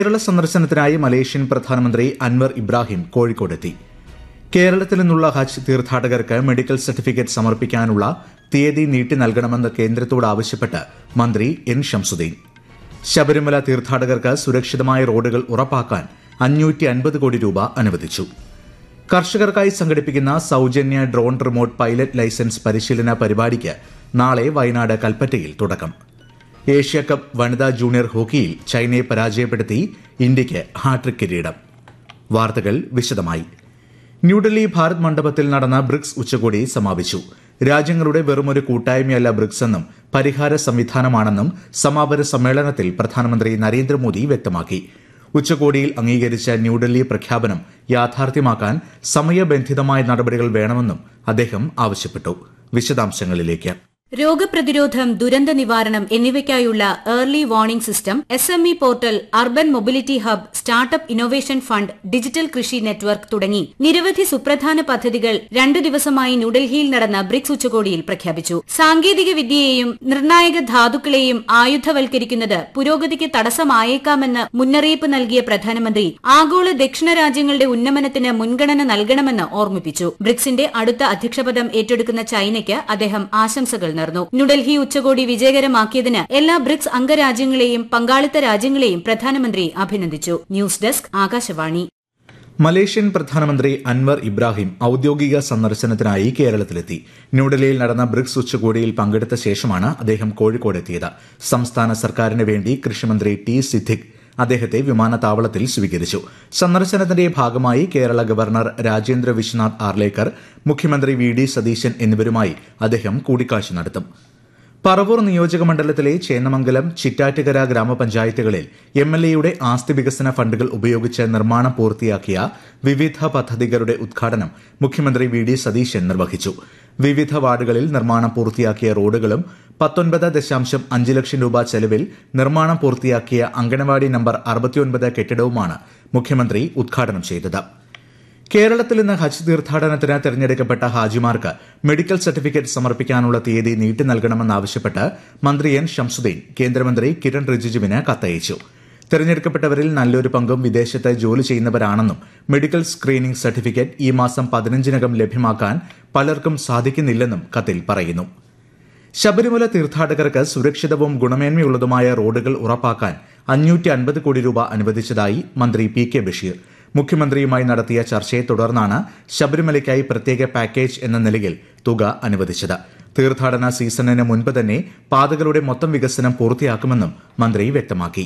കേരള സന്ദർശനത്തിനായി മലേഷ്യൻ പ്രധാനമന്ത്രി അൻവർ ഇബ്രാഹിം കോഴിക്കോടെത്തി കേരളത്തിൽ നിന്നുള്ള ഹജ്ജ് തീർത്ഥാടകർക്ക് മെഡിക്കൽ സർട്ടിഫിക്കറ്റ് സമർപ്പിക്കാനുള്ള തീയതി നീട്ടി നൽകണമെന്ന് കേന്ദ്രത്തോട് ആവശ്യപ്പെട്ട് മന്ത്രി എൻ ഷംസുദ്ദീൻ ശബരിമല തീർത്ഥാടകർക്ക് സുരക്ഷിതമായ റോഡുകൾ ഉറപ്പാക്കാൻ അഞ്ഞൂറ്റി അൻപത് കോടി രൂപ അനുവദിച്ചു കർഷകർക്കായി സംഘടിപ്പിക്കുന്ന സൌജന്യ ഡ്രോൺ റിമോട്ട് പൈലറ്റ് ലൈസൻസ് പരിശീലന പരിപാടിക്ക് നാളെ വയനാട് കൽപ്പറ്റയിൽ തുടക്കം ഏഷ്യ കപ്പ് വനിതാ ജൂനിയർ ഹോക്കിയിൽ ചൈനയെ പരാജയപ്പെടുത്തി ഇന്ത്യയ്ക്ക് ഹാട്രിക് കിരീടം വാർത്തകൾ വിശദമായി ന്യൂഡൽഹി ഭാരത് മണ്ഡപത്തിൽ നടന്ന ബ്രിക്സ് ഉച്ചകോടി സമാപിച്ചു രാജ്യങ്ങളുടെ വെറുമൊരു കൂട്ടായ്മയല്ല ബ്രിക്സ് എന്നും പരിഹാര സംവിധാനമാണെന്നും സമാപന സമ്മേളനത്തിൽ പ്രധാനമന്ത്രി നരേന്ദ്രമോദി വ്യക്തമാക്കി ഉച്ചകോടിയിൽ അംഗീകരിച്ച ന്യൂഡൽഹി പ്രഖ്യാപനം യാഥാർത്ഥ്യമാക്കാൻ സമയബന്ധിതമായ നടപടികൾ വേണമെന്നും അദ്ദേഹം ആവശ്യപ്പെട്ടു വിശദാംശങ്ങളിലേക്ക് രോഗപ്രതിരോധം ദുരന്ത നിവാരണം എന്നിവയ്ക്കായുള്ള early warning system S M E portal urban mobility hub startup innovation fund digital കൃഷി നെറ്റ്വർക്ക് തുടങ്ങി നിരവധി സുപ്രധാന പദ്ധതികൾ രണ്ടു ദിവസമായി ന്യൂഡൽഹിയിൽ നടന്ന ബ്രിക്സ് ഉച്ചകോടിയിൽ പ്രഖ്യാപിച്ചു സാങ്കേതിക വിദ്യയെയും നിർണായക ധാതുക്കളെയും ആയുധവൽക്കരിക്കുന്നത് പുരോഗതിക്ക് തടസ്സമായേക്കാമെന്ന് മുന്നറിയിപ്പ് നൽകിയ പ്രധാനമന്ത്രി ആഗോള ദക്ഷിണ രാജ്യങ്ങളുടെ ഉന്നമനത്തിന് മുൻഗണന നൽകണമെന്ന് ഓർമ്മിപ്പിച്ചു ബ്രിക്സിന്റെ അടുത്ത അധ്യക്ഷപദം ഏറ്റെടുക്കുന്ന ചൈനയ്ക്ക് അദ്ദേഹം ആശംസകൾ നേർന്നു ന്യൂഡൽഹി ഉച്ചകോടി വിജയകരമാക്കിയതിന് എല്ലാ ബ്രിക്സ് അംഗരാജ്യങ്ങളെയും പങ്കാളിത്ത രാജ്യങ്ങളെയും പ്രധാനമന്ത്രി അഭിനന്ദിച്ചു ന്യൂസ് ഡെസ്ക് ആകാശവാണി മലേഷ്യൻ പ്രധാനമന്ത്രി അൻവർ ഇബ്രാഹിം ഔദ്യോഗിക സന്ദർശനത്തിനായി കേരളത്തിലെത്തി ന്യൂഡൽഹിയിൽ നടന്ന ബ്രിക്സ് ഉച്ചകോടിയിൽ പങ്കെടുത്ത ശേഷമാണ് അദ്ദേഹം കോഴിക്കോടെത്തിയത് സംസ്ഥാന സർക്കാരിന് വേണ്ടി കൃഷിമന്ത്രി ടി സിദ്ദിഖ് അദ്ദേഹത്തെ വിമാനത്താവളത്തിൽ സ്വീകരിച്ചു സന്ദർശനത്തിന്റെ ഭാഗമായി കേരള ഗവർണർ രാജേന്ദ്ര വിശ്വനാഥ് ആർലേക്കർ മുഖ്യമന്ത്രി വി ഡി സതീശൻ എന്നിവരുമായി അദ്ദേഹം കൂടിക്കാഴ്ച നടത്തും പറവൂർ നിയോജക മണ്ഡലത്തിലെ ചേന്നമംഗലം ചിറ്റാറ്റുകര ഗ്രാമപഞ്ചായത്തുകളിൽ എം എൽ എയുടെ ആസ്തി വികസന ഫണ്ടുകൾ ഉപയോഗിച്ച് നിർമ്മാണം പൂർത്തിയാക്കിയ വിവിധ പദ്ധതികളുടെ ഉദ്ഘാടനം മുഖ്യമന്ത്രി വി ഡി സതീശൻ നിർവഹിച്ചു വിവിധ വാർഡുകളിൽ നിർമ്മാണം പൂർത്തിയാക്കിയ റോഡുകളും പത്തൊൻപത് ദശാംശം അഞ്ച് ലക്ഷം രൂപ ചെലവിൽ നിർമ്മാണം പൂർത്തിയാക്കിയ അങ്കണവാടി നമ്പർ അറുപത്തിയൊൻപത് കെട്ടിടവുമാണ് മുഖ്യമന്ത്രി ഉദ്ഘാടനം ചെയ്തത് കേരളത്തിൽ നിന്ന് ഹജ്ജ് തീർത്ഥാടനത്തിന് തെരഞ്ഞെടുക്കപ്പെട്ട ഹാജിമാർക്ക് മെഡിക്കൽ സർട്ടിഫിക്കറ്റ് സമർപ്പിക്കാനുള്ള തീയതി നീട്ടി നൽകണമെന്നാവശ്യപ്പെട്ട് മന്ത്രി എൻ ഷംസുദ്ദീൻ കേന്ദ്രമന്ത്രി കിരൺ റിജിജുവിന് കത്തയച്ചു തെരഞ്ഞെടുക്കപ്പെട്ടവരിൽ നല്ലൊരു പങ്കും വിദേശത്ത് ജോലി ചെയ്യുന്നവരാണെന്നും മെഡിക്കൽ സ്ക്രീനിംഗ് സർട്ടിഫിക്കറ്റ് ഈ മാസം പതിനഞ്ചിനകം ലഭ്യമാക്കാൻ പലർക്കും സാധിക്കുന്നില്ലെന്നും കത്തിൽ പറയുന്നു ശബരിമല തീർത്ഥാടകർക്ക് സുരക്ഷിതവും ഗുണമേന്മയുള്ളതുമായ റോഡുകൾ ഉറപ്പാക്കാൻ അഞ്ഞൂറ്റി അൻപത് കോടി രൂപ അനുവദിച്ചതായി മന്ത്രി പി കെ ബഷീർ മുഖ്യമന്ത്രിയുമായി നടത്തിയ ചർച്ചയെ തുടർന്നാണ് ശബരിമലയ്ക്കായി പ്രത്യേക പാക്കേജ് എന്ന നിലയിൽ തുക അനുവദിച്ചത് തീർത്ഥാടന സീസണിന് മുൻപ് തന്നെ പാതകളുടെ മൊത്തം വികസനം പൂർത്തിയാക്കുമെന്നും മന്ത്രി വ്യക്തമാക്കി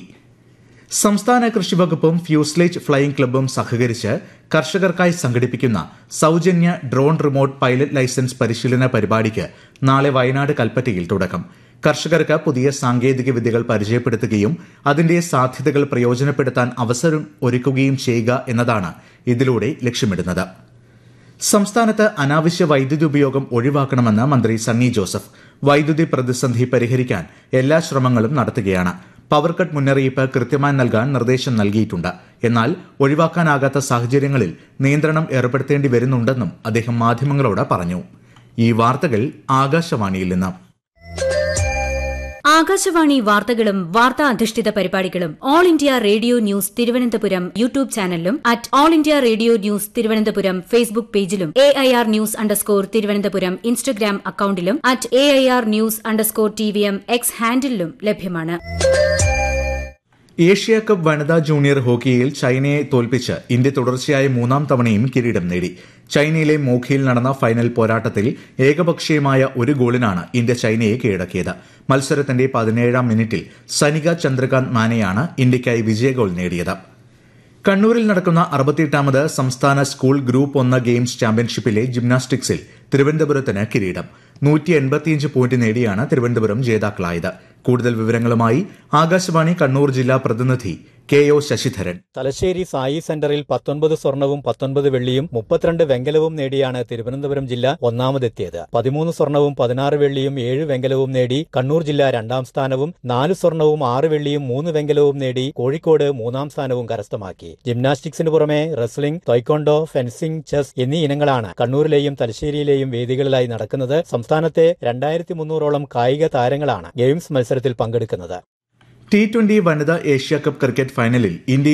സംസ്ഥാന കൃഷിവകുപ്പും ഫ്യൂസ്ലേജ് ഫ്ലൈയിംഗ് ക്ലബ്ബും സഹകരിച്ച് കർഷകർക്കായി സംഘടിപ്പിക്കുന്ന സൌജന്യ ഡ്രോൺ റിമോട്ട് പൈലറ്റ് ലൈസൻസ് പരിശീലന പരിപാടിക്ക് നാളെ വയനാട് കൽപ്പറ്റയിൽ തുടക്കം കർഷകർക്ക് പുതിയ സാങ്കേതിക വിദ്യകൾ പരിചയപ്പെടുത്തുകയും അതിന്റെ സാധ്യതകൾ പ്രയോജനപ്പെടുത്താൻ അവസരം ഒരുക്കുകയും ചെയ്യുക എന്നതാണ് ഇതിലൂടെ ലക്ഷ്യമിടുന്നത് സംസ്ഥാനത്ത് അനാവശ്യ വൈദ്യുതി ഉപയോഗം ഒഴിവാക്കണമെന്ന് മന്ത്രി സണ്ണി ജോസഫ് വൈദ്യുതി പ്രതിസന്ധി പരിഹരിക്കാൻ എല്ലാ ശ്രമങ്ങളും നടത്തുകയാണ് പവർ കട്ട് മുന്നറിയിപ്പ് കൃത്യമായി നൽകാൻ നിർദ്ദേശം നൽകിയിട്ടുണ്ട് എന്നാൽ ഒഴിവാക്കാനാകാത്ത സാഹചര്യങ്ങളിൽ നിയന്ത്രണം ഏർപ്പെടുത്തേണ്ടി വരുന്നുണ്ടെന്നും അദ്ദേഹം മാധ്യമങ്ങളോട് പറഞ്ഞു ഈ വാർത്തകൾ ആകാശവാണിയിൽ നിന്ന് ആകാശവാണി വാർത്തകളും വാർത്താ അധിഷ്ഠിത പരിപാടികളും All India Radio news Thiruvananthapuram YouTube ചാനലിലും at All India Radio news Thiruvananthapuram Facebook പേജിലും A I R news underscore Thiruvananthapuram Instagram അക്കൌണ്ടിലും at A I R news underscore T V M X ഹാൻഡിലും ലഭ്യമാണ് ഏഷ്യ കപ്പ് വനിതാ ജൂനിയർ ഹോക്കിയിൽ ചൈനയെ തോൽപ്പിച്ച് ഇന്ത്യ തുടർച്ചയായ മൂന്നാം തവണയും കിരീടം നേടി ചൈനയിലെ മോഖിയിൽ നടന്ന ഫൈനൽ പോരാട്ടത്തിൽ ഏകപക്ഷീയമായ ഒരു ഗോളിനാണ് ഇന്ത്യ ചൈനയെ കീഴടക്കിയത് മത്സരത്തിന്റെ പതിനേഴാം മിനിറ്റിൽ സനിക ചന്ദ്രകാന്ത് മാനെയാണ് ഇന്ത്യയ്ക്കായി വിജയഗോൾ നേടിയത് കണ്ണൂരിൽ നടക്കുന്ന അറുപത്തിയെട്ടാമത് സംസ്ഥാന സ്കൂൾ ഗ്രൂപ്പ് ഒന്ന് ഗെയിംസ് ചാമ്പ്യൻഷിപ്പിലെ ജിംനാസ്റ്റിക്സിൽ തിരുവനന്തപുരത്തിന് കിരീടം നൂറ്റി എൺപത്തിയഞ്ച് പോയിന്റ് നേടിയാണ് തിരുവനന്തപുരം ജേതാക്കളായത് കൂടുതൽ വിവരങ്ങളുമായി ആകാശവാണി കണ്ണൂർ ജില്ലാ പ്രതിനിധി K O Sasidharan Thalassery SAI സെന്ററിൽ പത്തൊൻപത് സ്വർണവും പത്തൊൻപത് വെള്ളിയും മുപ്പത്തിരണ്ട് വെങ്കലവും നേടിയാണ് തിരുവനന്തപുരം ജില്ല ഒന്നാമതെത്തിയത് പതിമൂന്ന് സ്വർണവും പതിനാറ് വെള്ളിയും ഏഴ് വെങ്കലവും നേടി കണ്ണൂർ ജില്ല രണ്ടാം സ്ഥാനവും നാല് സ്വർണവും ആറ് വെള്ളിയും മൂന്ന് വെങ്കലവും നേടി കോഴിക്കോട് മൂന്നാം സ്ഥാനവും കരസ്ഥമാക്കി ജിംനാസ്റ്റിക്സിന് പുറമെ റെസ്ലിംഗ് ടൊയ്ക്കോണ്ടോ ഫെൻസിംഗ് ചെസ് എന്നീ ഇനങ്ങളാണ് കണ്ണൂരിലെയും തലശ്ശേരിയിലെയും വേദികളിലായി നടക്കുന്നത് സംസ്ഥാനത്തെ രണ്ടായിരത്തി മുന്നൂറോളം കായിക താരങ്ങളാണ് ഗെയിംസ് മത്സരത്തിൽ പങ്കെടുക്കുന്നത് ടി ട്വന്റി വനിതാ ഏഷ്യാകപ്പ് ക്രിക്കറ്റ് ഫൈനലിൽ ഇന്ത്യ